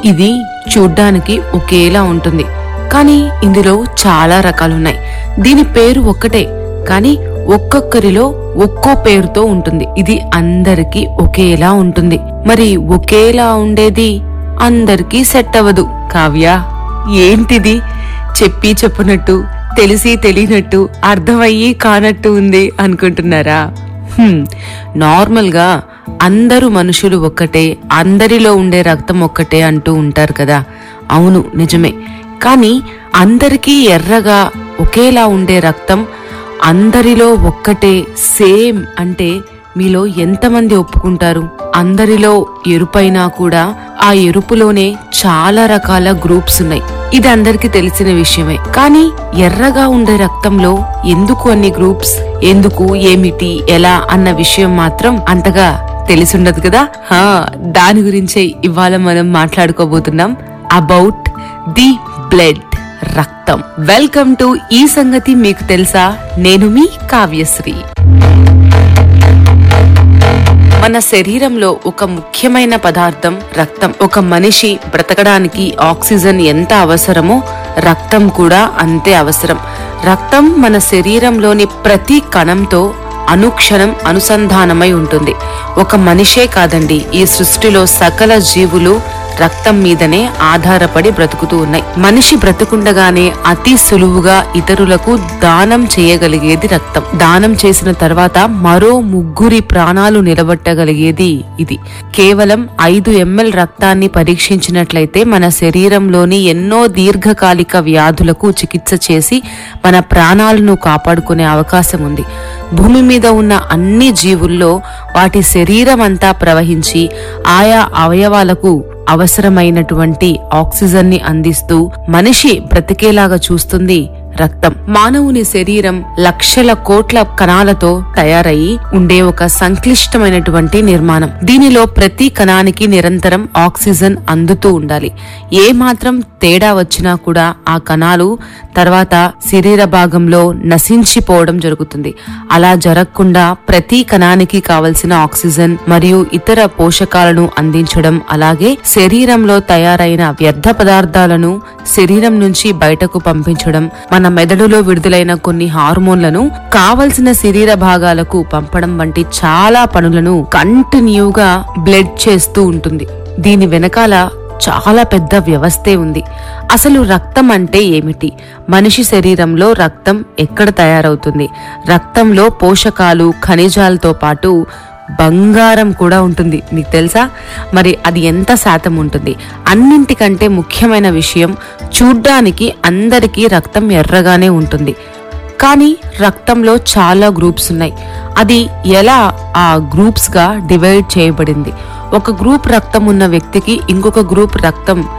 ఇది చూడ్డానికి ఒకేలా ఉంటుంది కానీ ఇందులో చాలా రకాలున్నాయి దీని పేరు ఒక్కటే కానీ ఒక్కొక్కరిలో ఒక్కో పేరుతో ఉంటుంది ఇది అందరికీ ఒకేలా ఉంటుంది మరి ఒకేలా ఉండేది అందరికీ సెట్ అవ్వదు కావ్య ఏంటిది చెప్పి చెప్పనట్టు తెలిసి తెలియనట్టు అర్థమయ్యి కానట్టు ఉంది అనుకుంటున్నారా హ్మ్, నార్మల్గా అందరూ మనుషులు ఒక్కటే అందరిలో ఉండే రక్తం ఒక్కటే అంటూ ఉంటారు కదా అవును నిజమే కానీ అందరికీ ఎర్రగా ఒకేలా ఉండే రక్తం అందరిలో ఒక్కటే సేమ్ అంటే మీలో ఎంతమంది ఒప్పుకుంటారు అందరిలో ఎరుపైనా కూడా ఆ ఎరుపులోనే చాలా రకాల గ్రూప్స్ ఉన్నాయి ఇది అందరికీ తెలిసిన విషయమే కానీ ఎర్రగా ఉండే రక్తంలో ఎందుకు అన్ని గ్రూప్స్ ఎందుకు ఏమిటి ఎలా అన్న విషయం మాత్రం అంతగా తెలిసుండదు కదా హా దాని గురించే ఇవాళ మనం మాట్లాడుకోబోతున్నాం అబౌట్ ది బ్లడ్ రక్తం వెల్కమ్ టు ఈ సంగతి మీకు తెలుసా నేను మీ కావ్యశ్రీ మన శరీరంలో ఒక ముఖ్యమైన పదార్థం రక్తం ఒక మనిషి బ్రతకడానికి ఆక్సిజన్ ఎంత అవసరమో రక్తం కూడా అంతే అవసరం రక్తం మన శరీరంలోని ప్రతి కణంతో అనుక్షణం అనుసంధానమై ఉంటుంది ఒక మనిషే కాదండి ఈ సృష్టిలో సకల జీవులు రక్తం మీదనే ఆధారపడి బ్రతుకుతూ ఉన్నాయి మనిషి బ్రతుకుండగానే అతి సులువుగా ఇతరులకు దానం చేయగలిగేది రక్తం దానం చేసిన తర్వాత మరో ముగ్గురి ప్రాణాలు నిలబెట్టగలిగేది ఇది కేవలం ఐదు ఎంఎల్ రక్తాన్ని పరీక్షించినట్లయితే మన శరీరంలోని ఎన్నో దీర్ఘకాలిక వ్యాధులకు చికిత్స చేసి మన ప్రాణాలను కాపాడుకునే అవకాశం ఉంది భూమి మీద ఉన్న అన్ని జీవుల్లో వాటి శరీరం అంతా ప్రవహించి ఆయా అవయవాలకు అవసరమైనటువంటి ఆక్సిజన్ ని అందిస్తూ మనిషి బ్రతికేలాగా చూస్తుంది రక్తం మానవుని శరీరం లక్షల కోట్ల కణాలతో తయారయి ఉండే ఒక సంక్లిష్టమైనటువంటి నిర్మాణం దీనిలో ప్రతి కణానికి నిరంతరం ఆక్సిజన్ అందుతూ ఉండాలి ఏ మాత్రం తేడా వచ్చినా కూడా ఆ కణాలు తర్వాత శరీర భాగంలో నశించిపోవడం జరుగుతుంది అలా జరగకుండా ప్రతి కణానికి కావలసిన ఆక్సిజన్ మరియు ఇతర పోషకాలను అందించడం అలాగే శరీరంలో తయారైన వ్యర్థ పదార్థాలను శరీరం నుంచి బయటకు పంపించడం మన మెదడులో విడుదలైన కొన్ని హార్మోన్లను కావలసిన శరీర భాగాలకు పంపడం వంటి చాలా పనులను కంటిన్యూగా బ్లడ్ చేస్తూ ఉంటుంది దీని వెనకాల చాలా పెద్ద వ్యవస్థే ఉంది అసలు రక్తం అంటే ఏమిటి మనిషి శరీరంలో రక్తం ఎక్కడ తయారవుతుంది రక్తంలో పోషకాలు ఖనిజాలతో పాటు బంగారం కూడా ఉంటుంది మీకు తెలుసా మరి అది ఎంత శాతం ఉంటుంది అన్నింటికంటే ముఖ్యమైన విషయం చూడ్డానికి అందరికీ రక్తం ఎర్రగానే ఉంటుంది కానీ రక్తంలో చాలా గ్రూప్స్ ఉన్నాయి అది ఎలా ఆ గ్రూప్స్ గా డివైడ్ చేయబడింది ఒక గ్రూప్ రక్తం ఉన్న వ్యక్తికి ఇంకొక గ్రూప్ రక్తం